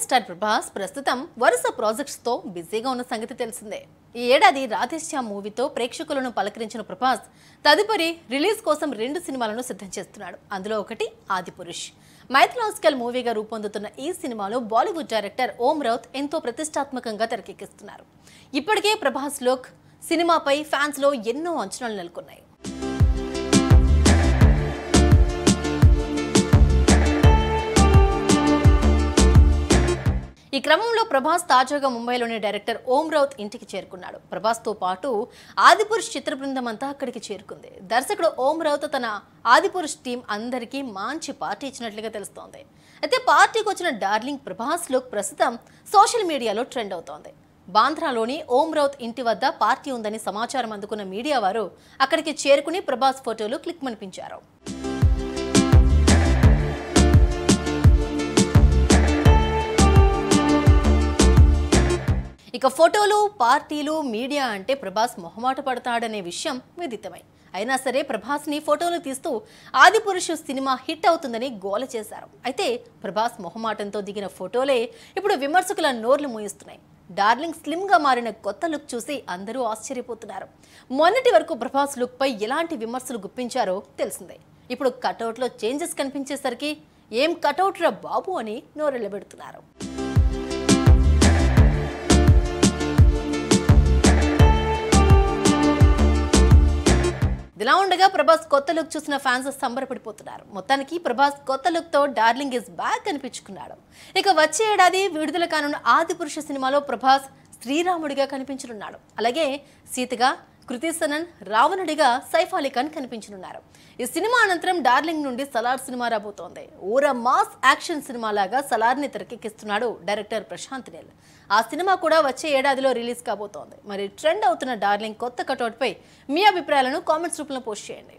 star Prabhas ప్రస్తుతం వరుస projects తో బిజీగా ఉన్న సంగతి తెలిసిందే ఈ ఏడాది రాధేశ్యామ్ మూవీతో ప్రేక్షకులను పలకరించిన ప్రభాస్ తదుపరి రిలీజ్ కోసం రెండు సినిమాలను సిద్ధం చేస్తున్నాడు అందులో ఒకటి ఆదిపురుష్ మైథలాజికల్ మూవీగా రూపొందుతున్న ఈ సినిమాలో బాలీవుడ్ డైరెక్టర్ ఓం రౌత్ ఎంతో ప్రతిష్టాత్మకంగా తెరకెక్కిస్తున్నారు ఇప్పటికే ప్రభాస్ లుక్ సినిమాపై ఫ్యాన్స్ లో ఎన్నో అంచనాలు నెలకొన్నాయి ఈ క్రమంలో ప్రభాస్ తాజాగా ముంబైలోని డైరెక్టర్ ఓం రౌత్ ఇంటికి చేరుకున్నాడు ప్రభాస్తో పాటు ఆదిపురుష్ చిత్ర బృందం అంతా అక్కడికి చేరుకుంది దర్శకుడు ఓం రౌత్ తన ఆదిపురుష్ టీం అందరికీ మంచి పార్టీ ఇచ్చినట్లుగా తెలుస్తోంది అయితే పార్టీకి వచ్చిన డార్లింగ్ ప్రభాస్ లుక్ ప్రస్తుతం సోషల్ మీడియాలో ట్రెండ్ అవుతోంది బాంద్రాలోని ఓం రౌత్ ఇంటి వద్ద పార్టీ ఉందని సమాచారం అందుకున్న మీడియా వారు అక్కడికి చేరుకుని ప్రభాస్ ఫోటోలు క్లిక్ మనిపించారు ఇక ఫోటోలు పార్టీలు మీడియా అంటే ప్రభాస్ మొహమాట పడతాడనే విషయం విదితమై అయినా సరే ప్రభాస్ని ఫోటోలు తీస్తూ ఆదిపురుషు సినిమా హిట్ అవుతుందని గోల చేశారు అయితే ప్రభాస్ మొహమాటంతో దిగిన ఫోటోలే ఇప్పుడు విమర్శకుల నోర్లు మూయిస్తున్నాయి డార్లింగ్ స్లిమ్ గా మారిన కొత్త లుక్ చూసి అందరూ ఆశ్చర్యపోతున్నారు మొన్నటి వరకు ప్రభాస్ లుక్ పై ఎలాంటి విమర్శలు గుప్పించారో తెలిసిందే ఇప్పుడు కటౌట్లో చేంజెస్ కనిపించేసరికి ఏం కటౌట్ రా బాబు అని నోరెళ్ళబెడుతున్నారు ఇదిలా ఉండగా ప్రభాస్ కొత్త లుక్ చూసిన ఫ్యాన్స్ సంబరపడిపోతున్నారు మొత్తానికి ప్రభాస్ కొత్త లుక్ తో డార్లింగ్ ఇస్ బ్యాక్ అనిపించుకున్నాడు ఇక వచ్చే ఏడాది విడుదల కానున్న ఆది పురుష సినిమాలో ప్రభాస్ శ్రీరాముడిగా కనిపించనున్నాడు అలాగే సీతగా కృతి సనన్ రావణుడిగా సైఫ్ అలీ ఖాన్ కనిపించనున్నారు ఈ సినిమా అనంతరం డార్లింగ్ నుండి సలార్ సినిమా రాబోతోంది ఊర మాస్ యాక్షన్ సినిమా లాగా సలార్ని తెరకెక్కిస్తున్నాడు డైరెక్టర్ ప్రశాంత్ నీల్ ఆ సినిమా కూడా వచ్చే ఏడాదిలో రిలీజ్ కాబోతోంది మరి ట్రెండ్ అవుతున్న డార్లింగ్ కొత్త కటౌట్ పై మీ అభిప్రాయాలను కామెంట్స్ రూపంలో పోస్ట్ చేయండి